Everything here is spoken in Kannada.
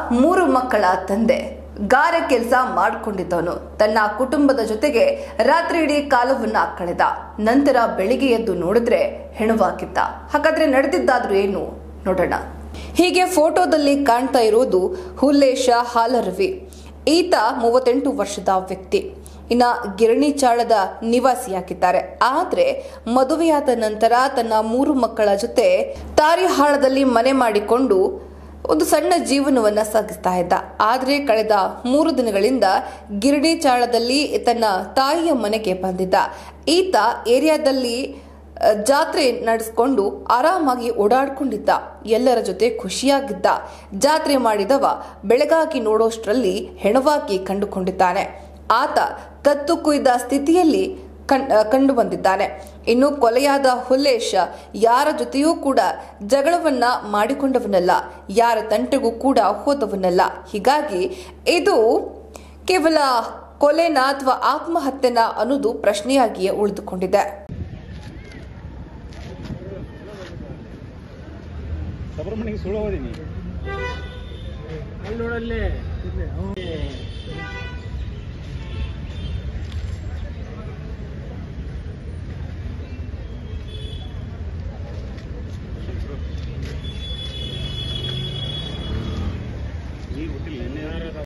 ಮೂರು ಮಕ್ಕಳ ತಂದೆ ಗಾರೆ ಕೆಲಸ ಮಾಡಿಕೊಂಡಿದ್ದವನು ತನ್ನ ಕುಟುಂಬದ ಜೊತೆಗೆ ರಾತ್ರಿ ಇಡೀ ಕಾಲವನ್ನ ಕಳೆದ ನಂತರ ಬೆಳಿಗ್ಗೆ ಎದ್ದು ನೋಡಿದ್ರೆ ಹೆಣವಾಗಿದ್ದ ಹಾಗಾದ್ರೆ ನಡೆದಿದ್ದಾದ್ರೂ ಏನು ನೋಡೋಣ ಹೀಗೆ ಫೋಟೋದಲ್ಲಿ ಕಾಣ್ತಾ ಇರೋದು ಹುಲ್ಲೇಶ ಹಾಲರವಿ ಈತ ಮೂವತ್ತೆಂಟು ವರ್ಷದ ವ್ಯಕ್ತಿ ಇನ್ನ ಗಿರಣಿಚಾಳದ ನಿವಾಸಿಯಾಗಿದ್ದಾರೆ ಆದ್ರೆ ಮದುವೆಯಾದ ನಂತರ ತನ್ನ ಮೂರು ಮಕ್ಕಳ ಜೊತೆ ತಾರಿಹಾಳದಲ್ಲಿ ಮನೆ ಮಾಡಿಕೊಂಡು ಒಂದು ಸಣ್ಣ ಜೀವನವನ್ನ ಸಾಗಿಸ್ತಾ ಇದ್ದ ಆದ್ರೆ ಕಳೆದ ಮೂರು ದಿನಗಳಿಂದ ಗಿರಣಿ ಚಾಳದಲ್ಲಿ ತನ್ನ ತಾಯಿಯ ಮನೆಗೆ ಬಂದಿದ್ದ ಈತ ಏರಿಯಾದಲ್ಲಿ ಅ, ಜಾತ್ರೆ ನಡೆಸ್ಕೊಂಡು ಆರಾಮಾಗಿ ಓಡಾಡ್ಕೊಂಡಿದ್ದ ಎಲ್ಲರ ಜೊತೆ ಖುಷಿಯಾಗಿದ್ದ ಜಾತ್ರೆ ಮಾಡಿದವ ಬೆಳಗಾಗಿ ನೋಡೋಷ್ಟರಲ್ಲಿ ಹೆಣವಾಗಿ ಕಂಡುಕೊಂಡಿದ್ದಾನೆ ಆತ ಕತ್ತು ಕುಯ್ದ ಸ್ಥಿತಿಯಲ್ಲಿ ಕಣ್ ಕಂಡು ಬಂದಿದ್ದಾನೆ ಇನ್ನು ಕೊಲೆಯಾದ ಹುಲ್ಲೇಶ್ ಯಾರ ಜೊತೆಯೂ ಕೂಡ ಜಗಳವನ್ನ ಮಾಡಿಕೊಂಡವನಲ್ಲ ಯಾರ ತಂಟೆಗೂ ಕೂಡ ಹೋದವನಲ್ಲ ಹೀಗಾಗಿ ಇದು ಕೇವಲ ಕೊಲೆನ ಅಥವಾ ಆತ್ಮಹತ್ಯೆನ ಅನ್ನೋದು ಪ್ರಶ್ನೆಯಾಗಿಯೇ ಉಳಿದುಕೊಂಡಿದೆ ಸುಬ್ರಹ್ಮಣ್ಯಗೆ ಸುಳ್ಳು ಹೋದಿನಿ ಅಲ್ಲಿ ನೋಡಲ್ಲಿ